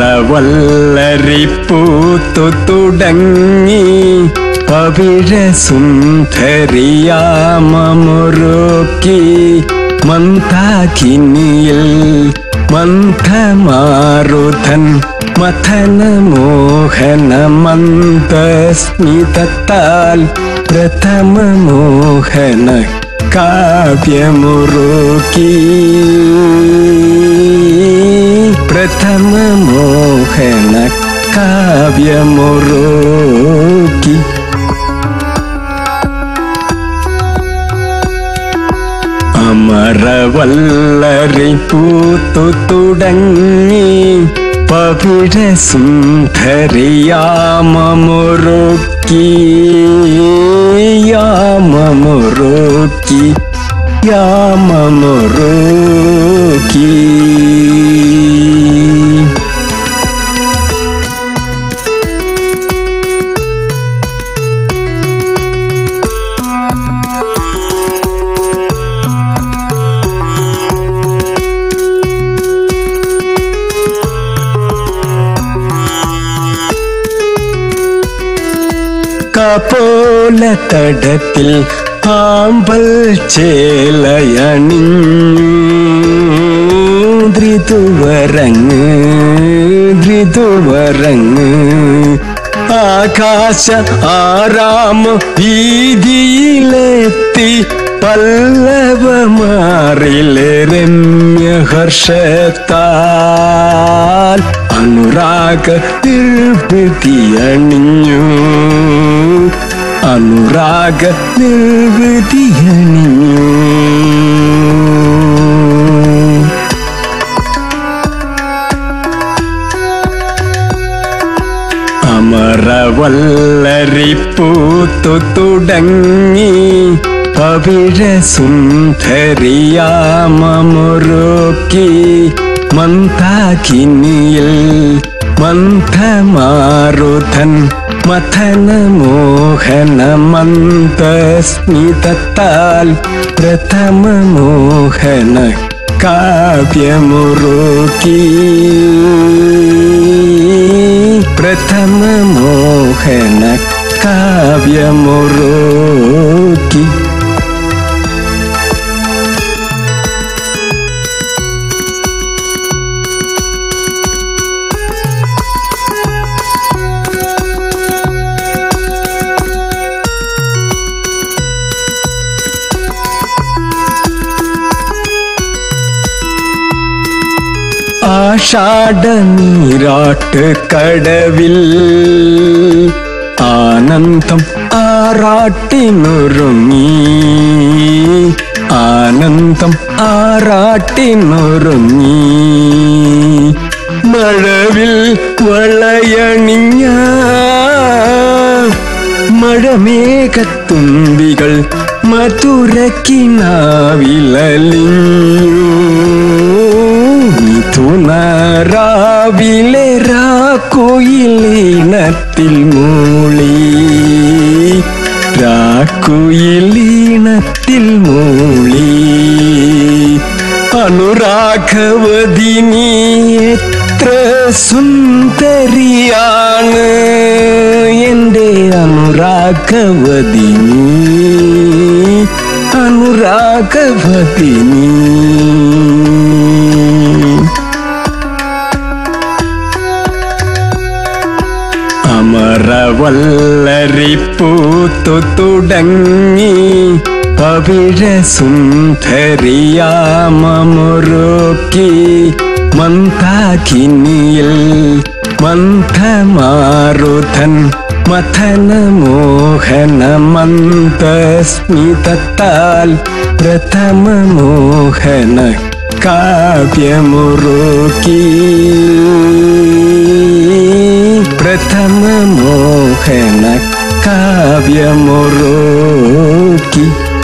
അമരവല്ലരിപ്പൂത്തു തുടങ്ങി പവിഴ സുന്ദരിയാമൊരുക്കി മന്ദാകിനിയിൽ മന്ദമാരുധൻ മഥന മോഹന മന്ദസ്മിതത്താൽ പ്രഥമ മോഹന കാവ്യമുറുക്കി പ്രഥമ മോഹന കാവ്യമുറുക്കി അമരവല്ലരി പൂത്തു തുടങ്ങി പവിഴ സുന്ദരിയാമൊരുക്കി യാമൊരുക്കി യാമൊരുക്കി കപോല തടത്തിൽ ആമ്പൽ ചേലയണിഞ്ഞു ധൃതുവരങ്ങ് ധൃതുവരങ്ങ് ആകാശ ആറാമ വീതിയിലെത്തി പല്ലവമാറിലെ രമ്യഹർഷത്താൽ അനുരാഗ നിർവൃതിയണിഞ്ഞു അനുരാഗ നിർവൃതിയണിഞ്ഞു അമരവല്ലരിപ്പൂത്തു തുടങ്ങി പവിഴ സുന്ദരിയാമൊരുക്കി മന്ദാകിനിയിൽ മന്ദമാരുധൻ മഥന മോഹന മന്ദസ്മിതത്താൽ പ്രഥമ മോഹന കാവ്യമുറുക്കി പ്രഥമ മോഹന കാവ്യമുറുക്കി ആഷാഢ നീരാട്ട് കടവിൽ ആനന്ദം ആറാട്ടിനൊരുങ്ങി ആനന്ദം ആറാട്ടിനൊരുങ്ങി മഴവിൽ വളയണിഞ്ഞ മഴമേഘത്തുമ്പികൾ മധുരക്കിനാവിലലിഞ്ഞു മിഥുനരാവിലെ രാക്കുയിലീണത്തിൽ മൂളി രാക്കുയിലീണത്തിൽ മൂളി അനുരാഘവതിനി എത്ര സുന്ദരിയാണ് എൻ്റെ അനുരാഘവതിനി അനുരാഘവതിനി അമരവല്ലരിപ്പൂത്തു തുടങ്ങി പവിഴ സുന്ദരിയാമൊരുക്കി മന്ദാകിനിയിൽ മന്ദമാരുധൻ മഥന മോഹന മന്ദസ്മിതത്താൽ പ്രഥമ മോഹന കാവ്യമുറുക്കി പ്രഥമ മോഹന കാവ്യമുറുക്കി